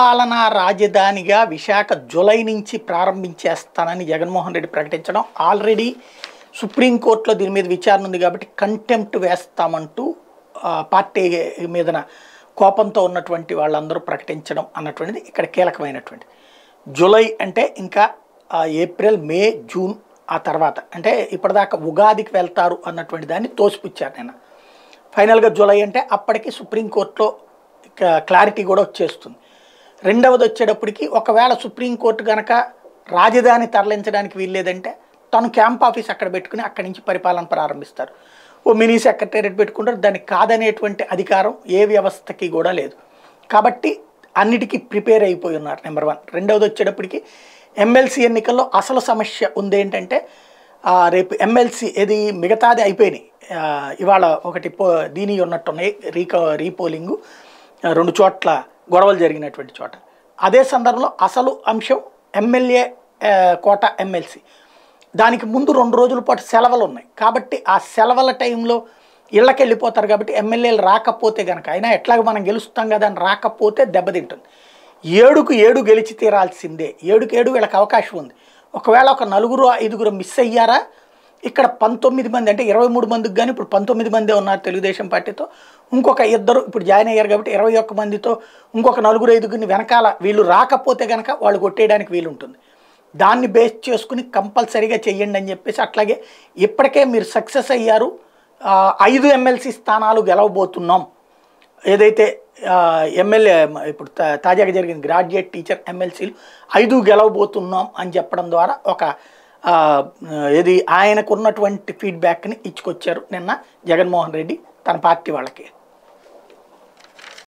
పరిపాలనా రాజధానిగా విశాఖ జులై నుంచి ప్రారంభించేస్తానని జగన్మోహన్ రెడ్డి ప్రకటించడం ఆల్రెడీ సుప్రీంకోర్టులో దీని మీద విచారణ ఉంది కాబట్టి కంటెంప్ట్ వేస్తామంటూ ఆ, పార్టీ మీదన కోపంతో ఉన్నటువంటి వాళ్ళందరూ ప్రకటించడం అన్నటువంటిది ఇక్కడ కీలకమైనటువంటి జూలై అంటే ఇంకా ఆ, ఏప్రిల్ మే జూన్ ఆ తర్వాత అంటే ఇప్పటిదాకా ఉగాదికి వెళ్తారు అన్నటువంటి దాన్ని తోసిపుచ్చారు నేను ఫైనల్గా జూలై అంటే అప్పటికి సుప్రీంకోర్టులో ఇక క్లారిటీ కూడా వచ్చేస్తుంది రెండవది వచ్చేటప్పటికి ఒకవేళ సుప్రీంకోర్టు కనుక రాజధాని తరలించడానికి వీల్లేదంటే తను క్యాంప్ ఆఫీస్ అక్కడ పెట్టుకుని అక్కడి నుంచి పరిపాలన ప్రారంభిస్తారు ఓ మినీ సెక్రటేరియట్ పెట్టుకుంటారు దానికి కాదనేటువంటి అధికారం ఏ వ్యవస్థకి కూడా లేదు కాబట్టి అన్నిటికీ ప్రిపేర్ అయిపోయి ఉన్నారు నెంబర్ వన్ రెండవది వచ్చేటప్పటికి ఎమ్మెల్సీ ఎన్నికల్లో అసలు సమస్య ఉంది ఏంటంటే ఆ, రేపు ఎమ్మెల్సీ ఏది మిగతాది అయిపోయినాయి ఆ, ఇవాళ ఒకటి పో దీని ఉన్నట్టున్నాయి రీక రీపోలింగు ఆ, రెండు చోట్ల గొడవలు జరిగినటువంటి చోట అదే సందర్భంలో అసలు అంశం ఎమ్మెల్యే ఆ, కోట ఎమ్మెల్సీ దానికి ముందు రెండు రోజుల పాటు సెలవులు ఉన్నాయి కాబట్టి ఆ సెలవుల టైంలో ఇళ్ళకి వెళ్ళిపోతారు కాబట్టి ఎమ్మెల్యేలు రాకపోతే కనుక అయినా ఎట్లాగ మనం గెలుస్తాం కదా అని రాకపోతే దెబ్బతింటుంది ఏడుకు ఏడు గెలిచి తీరాల్సిందే ఏడుకు ఏడు వీళ్ళకి అవకాశం ఉంది ఒకవేళ ఒక నలుగురు ఐదుగురు మిస్ అయ్యారా ఇక్కడ పంతొమ్మిది మంది అంటే ఇరవై మూడు మందికి కానీ ఇప్పుడు పంతొమ్మిది మందే ఉన్నారు తెలుగుదేశం పార్టీతో ఇంకొక ఇద్దరు ఇప్పుడు జాయిన్ అయ్యారు కాబట్టి ఇరవై ఒక్క మందితో ఇంకొక నలుగురు ఐదుగురిని వెనకాల వీళ్ళు రాకపోతే కనుక వాళ్ళు కొట్టేయడానికి వీలు ఉంటుంది దాన్ని బేస్ చేసుకుని కంపల్సరీగా చెయ్యండి అని చెప్పేసి అట్లాగే ఇప్పటికే మీరు సక్సెస్ అయ్యారు ఆ, ఐదు ఎమ్మెల్సీ స్థానాలు గెలవబోతున్నాం ఏదైతే ఆ, ఎమ్మెల్యే ఇప్పుడు తా- తాజాగా జరిగిన గ్రాడ్యుయేట్ టీచర్ ఎమ్మెల్సీలు ఐదు గెలవబోతున్నాం అని చెప్పడం ద్వారా ఒక ఆ, ఏది ఆయనకు ఉన్నటువంటి ఫీడ్బ్యాక్ని ఇచ్చుకొచ్చారు నిన్న జగన్మోహన్ రెడ్డి తన పార్టీ వాళ్ళకి